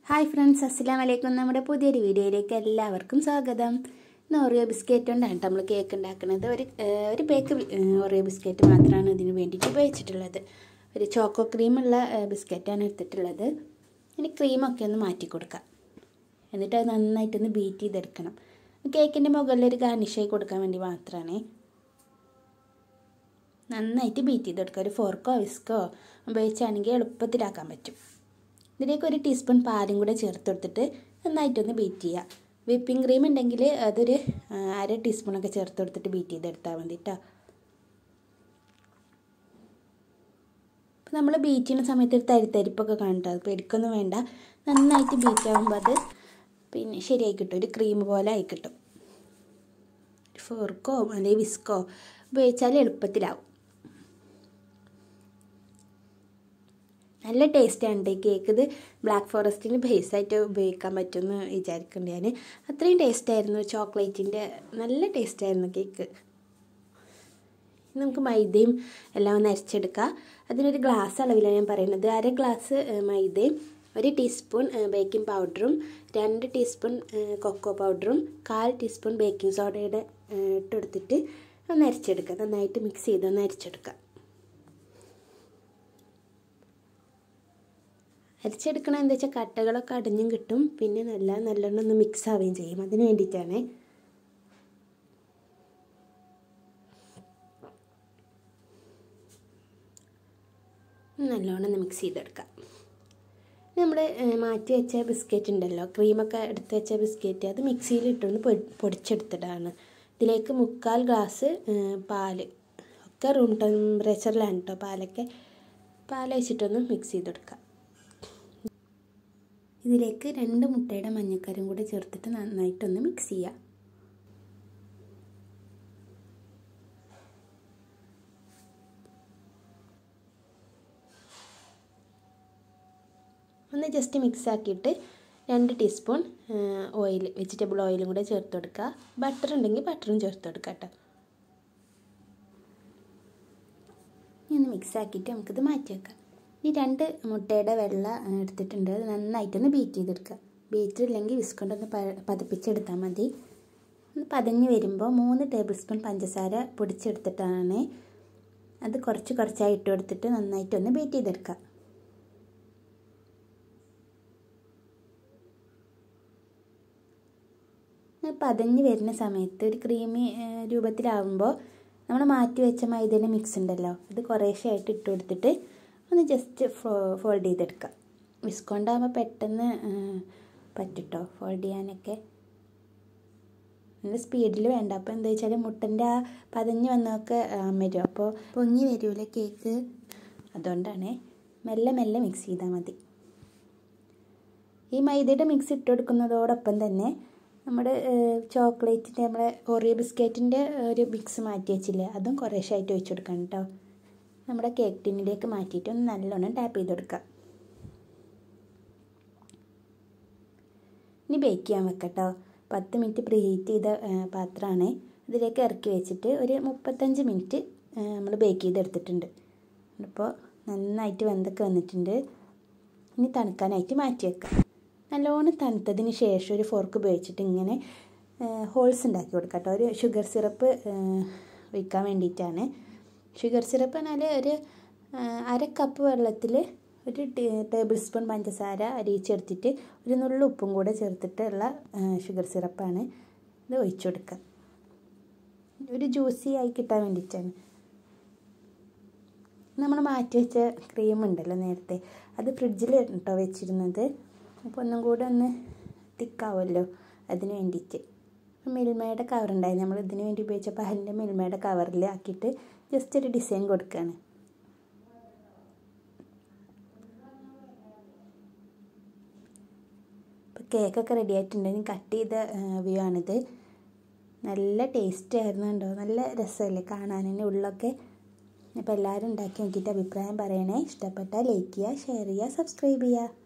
hi friends അസ്സാം വലൈക്കും നമ്മുടെ പുതിയൊരു വീഡിയോയിലേക്ക് എല്ലാവർക്കും സ്വാഗതം ഇന്ന് ഓറിയോ ബിസ്ക്കറ്റ് കൊണ്ടാണ് നമ്മൾ കേക്ക് ഉണ്ടാക്കുന്നത് ഒരു ഏഹ്, ഒരു പേക്ക് ഓറിയോ ബിസ്ക്കറ്റ് മാത്രമാണ് ഇതിന് വേണ്ടിയിട്ട് ഉപയോഗിച്ചിട്ടുള്ളത് ഒരു ചോക്കോ ക്രീമുള്ള ഏഹ്, ബിസ്ക്കറ്റാണ് എടുത്തിട്ടുള്ളത് ഇനി ക്രീമൊക്കെ ഒന്ന് മാറ്റി കൊടുക്കാം എന്നിട്ട് അത് നന്നായിട്ടൊന്ന് ബീറ്റ് ചെയ്തെടുക്കണം കേക്കിൻ്റെ മുകളിൽ ഒരു ഗാർണിഷായി കൊടുക്കാൻ വേണ്ടി മാത്രമാണ് നന്നായിട്ട് ബീറ്റ് ചെയ്തെടുക്കുക ഒരു ഫോർക്കോ വിസ്കോ ഉപയോഗിച്ചാണെങ്കിൽ എളുപ്പത്തിലാക്കാൻ പറ്റും ഇതിലേക്ക് ഒരു ടീസ്പൂൺ പാലും കൂടെ ചേർത്ത് കൊടുത്തിട്ട് നന്നായിട്ടൊന്ന് ബീറ്റ് ചെയ്യുക വിപ്പിംഗ് ക്രീം ഉണ്ടെങ്കിൽ അതൊരു ആ, അര ടീസ്പൂണൊക്കെ ചേർത്ത് കൊടുത്തിട്ട് ബീറ്റ് ചെയ്തെടുത്താൽ മതി കേട്ടോ അപ്പം നമ്മൾ ബീറ്റ് ചെയ്യുന്ന സമയത്ത് ഒരു തരിത്തരിപ്പൊക്കെ കാണട്ടോ അത് പേടിക്കൊന്നും വേണ്ട നന്നായിട്ട് ബീറ്റ് ആകുമ്പോൾ അത് പിന്നെ ശരിയായി കിട്ടും ഒരു ക്രീം പോലെ ആയി കിട്ടും ഫോർക്കോ അല്ലെങ്കിൽ വിസ്കോ ഉപയോഗിച്ചാൽ എളുപ്പത്തിലാവും നല്ല ടേസ്റ്റാണ് ഈ കേക്ക് ഇത് ബ്ലാക്ക് ഫോറസ്റ്റിന് ബേസായിട്ട് ഉപയോഗിക്കാൻ പറ്റുമെന്ന് വിചാരിക്കുന്നുണ്ട് ഞാൻ അത്രയും ടേസ്റ്റായിരുന്നു ചോക്ലേറ്റിൻ്റെ നല്ല ടേസ്റ്റായിരുന്നു കേക്ക് ഇനി നമുക്ക് മൈദയും എല്ലാം ഒന്ന് അരച്ചെടുക്കുക അതിനൊരു ഗ്ലാസ് അളവിലാണ് ഞാൻ പറയുന്നത് അര ഗ്ലാസ് ഏഹ്, മൈദയും ഒരു ടീസ്പൂൺ ഏഹ്, ബേക്കിംഗ് പൗഡറും രണ്ട് ടീസ്പൂൺ ഏഹ്, കൊക്കോ പൗഡറും കാൽ ടീസ്പൂൺ ബേക്കിംഗ് സോഡയുടെ ഏഹ്, ഇട്ടെടുത്തിട്ട് ഒന്ന് അരച്ചെടുക്കുക നന്നായിട്ട് മിക്സ് ചെയ്ത് ഒന്ന് അരച്ചെടുക്കുക അരച്ചെടുക്കണ എന്താ വെച്ചാൽ കട്ടകളൊക്കെ അടഞ്ഞും കിട്ടും പിന്നെ നല്ല നല്ലോണം ഒന്ന് മിക്സ് ആവുകയും ചെയ്യും അതിന് വേണ്ടിയിട്ടാണ് നല്ലോണം ഒന്ന് മിക്സ് ചെയ്തെടുക്കാം നമ്മൾ മാറ്റി വെച്ച ബിസ്ക്കറ്റ് ഉണ്ടല്ലോ ക്രീമൊക്കെ എടുത്ത് വെച്ച ബിസ്ക്കറ്റ് അത് മിക്സിയിൽ ഇട്ടൊന്ന് പൊടി പൊടിച്ചെടുത്തിട്ടാണ് ഇതിലേക്ക് മുക്കാൽ ഗ്ലാസ് പാല് ഒക്കെ റൂം ടെമ്പറേച്ചറിലാണ് കേട്ടോ പാലൊക്കെ പാൽ വെച്ചിട്ടൊന്ന് മിക്സ് ചെയ്തെടുക്കാം ഇതിലേക്ക് രണ്ട് മുട്ടയുടെ മഞ്ഞക്കരും കൂടെ ചേർത്തിട്ട് നന്നായിട്ടൊന്ന് മിക്സ് ചെയ്യുക ഒന്ന് ജസ്റ്റ് മിക്സ് ആക്കിയിട്ട് രണ്ട് ടീസ്പൂൺ ഓയിൽ വെജിറ്റബിൾ ഓയിലും കൂടെ ചേർത്ത് കൊടുക്കുക ബട്ടർ ഉണ്ടെങ്കിൽ ബട്ടറും ചേർത്ത് കൊടുക്കുക കേട്ടോ ഇനി ഒന്ന് മിക്സ് ആക്കിയിട്ട് നമുക്കിത് മാറ്റി വെക്കാം ഈ രണ്ട് മുട്ടയുടെ വെള്ള ആ, എടുത്തിട്ടുണ്ട് അത് നന്നായിട്ടൊന്ന് ബീറ്റ് ചെയ്തെടുക്കുക ബീറ്റർ ഇല്ലെങ്കിൽ വിസ്കൊണ്ടൊന്ന് പ പതിപ്പിച്ചെടുത്താൽ മതി ഒന്ന് പതഞ്ഞ് വരുമ്പോൾ മൂന്ന് ടേബിൾ സ്പൂൺ പഞ്ചസാര പൊടിച്ചെടുത്തിട്ടാണ് അത് കുറച്ച് കുറച്ചായി ഇട്ട് കൊടുത്തിട്ട് നന്നായിട്ടൊന്ന് ബീറ്റ് ചെയ്തെടുക്കുക പതഞ്ഞ് വരുന്ന സമയത്ത് ഒരു ക്രീമി രൂപത്തിലാവുമ്പോൾ നമ്മൾ മാറ്റി വെച്ച മൈദയുടെ മിക്സ് ഉണ്ടല്ലോ അത് കുറേശ്ശെ ആയിട്ട് ഇട്ട് കൊടുത്തിട്ട് ഒന്ന് ജസ്റ്റ് ഫോൾഡ് ചെയ്തെടുക്കുക വിസ്കോണ്ടാകുമ്പോൾ പെട്ടെന്ന് പറ്റുട്ടോ ഫോൾഡ് ചെയ്യാനൊക്കെ നല്ല സ്പീഡിൽ വേണ്ട അപ്പോൾ എന്താ വെച്ചാൽ മുട്ടൻ്റെ ആ പതഞ്ഞ് വന്നതൊക്കെ വരും അപ്പോൾ പൊങ്ങി വരൂല കേക്ക് അതുകൊണ്ടാണ് മെല്ലെ മെല്ലെ മിക്സ് ചെയ്താൽ മതി ഈ മൈദയുടെ മിക്സ് ഇട്ട് കൊടുക്കുന്നതോടൊപ്പം തന്നെ നമ്മുടെ ചോക്ലേറ്റിൻ്റെ നമ്മുടെ ഓറിയോ ബിസ്ക്കറ്റിൻ്റെ ഒരു മിക്സ് മാറ്റി വെച്ചില്ലേ അതും കുറേശ്ശായിട്ട് ഒഴിച്ചു കൊടുക്കണം കേട്ടോ നമ്മുടെ കേക്ക് ടിന്നിലേക്ക് മാറ്റിയിട്ട് ഒന്ന് നല്ലോണം ടാപ്പ് ചെയ്ത് കൊടുക്കുക ഇനി ബേക്ക് ചെയ്യാൻ വെക്കട്ടോ പത്ത് മിനിറ്റ് പ്രീ ഹീറ്റ് ചെയ്ത പാത്രമാണ് ഇതിലേക്ക് ഇറക്കി വെച്ചിട്ട് ഒരു മുപ്പത്തഞ്ച് മിനിറ്റ് നമ്മൾ ബേക്ക് ചെയ്തെടുത്തിട്ടുണ്ട് അപ്പോൾ നന്നായിട്ട് വെന്തൊക്കെ വന്നിട്ടുണ്ട് ഇനി തണുക്കാനായിട്ട് മാറ്റി വെക്കാം നല്ലോണം തണുത്തതിന് ശേഷം ഒരു ഫോർക്ക് ഉപയോഗിച്ചിട്ട് ഇങ്ങനെ ഹോൾസ് ഉണ്ടാക്കി കൊടുക്കാം കേട്ടോ ഒരു ഷുഗർ സിറപ്പ് ഒഴിക്കാൻ വേണ്ടിയിട്ടാണ് ഷുഗർ സിറപ്പ് പറഞ്ഞാൽ ഒരു അര കപ്പ് വെള്ളത്തിൽ ഒരു ടേബിൾ സ്പൂൺ പഞ്ചസാര അരിയിച്ചെടുത്തിട്ട് ഒരു നുള്ളു ഉപ്പും കൂടെ ചേർത്തിട്ടുള്ള ഷുഗർ സിറപ്പാണ് ഇത് ഒഴിച്ചു കൊടുക്കുക ഒരു ജ്യൂസി ആയി കിട്ടാൻ വേണ്ടിയിട്ടാണ് നമ്മൾ മാറ്റി വെച്ച ക്രീം ഉണ്ടല്ലോ നേരത്തെ അത് ഫ്രിഡ്ജിൽ കേട്ടോ വെച്ചിരുന്നത് അപ്പോൾ ഒന്നും കൂടെ ഒന്ന് തിക്കാവുമല്ലോ അതിന് വേണ്ടിയിട്ട് മിൽമയുടെ കവർ ഉണ്ടായി നമ്മൾ ഇതിന് വേണ്ടി ഉപയോഗിച്ച പാലിൻ്റെ മിൽമയുടെ കവറിൽ ആക്കിയിട്ട് ജസ്റ്റ് ഒരു ഡിസൈൻ കൊടുക്കുകയാണ് ഇപ്പോൾ കേക്കൊക്കെ റെഡി ആയിട്ടുണ്ട് ഇനി കട്ട് ചെയ്ത വ്യൂ ആണിത് നല്ല ടേസ്റ്റ് ആയിരുന്നു കണ്ടോ നല്ല രസമല്ലേ കാണാൻ തന്നെ ഉള്ളൊക്കെ അപ്പോൾ എല്ലാവരും ഉണ്ടാക്കി നോക്കിയിട്ട് അഭിപ്രായം പറയണേ ഇഷ്ടപ്പെട്ടാൽ ലൈക്ക് ചെയ്യുക ഷെയർ ചെയ്യുക സബ്സ്ക്രൈബ് ചെയ്യുക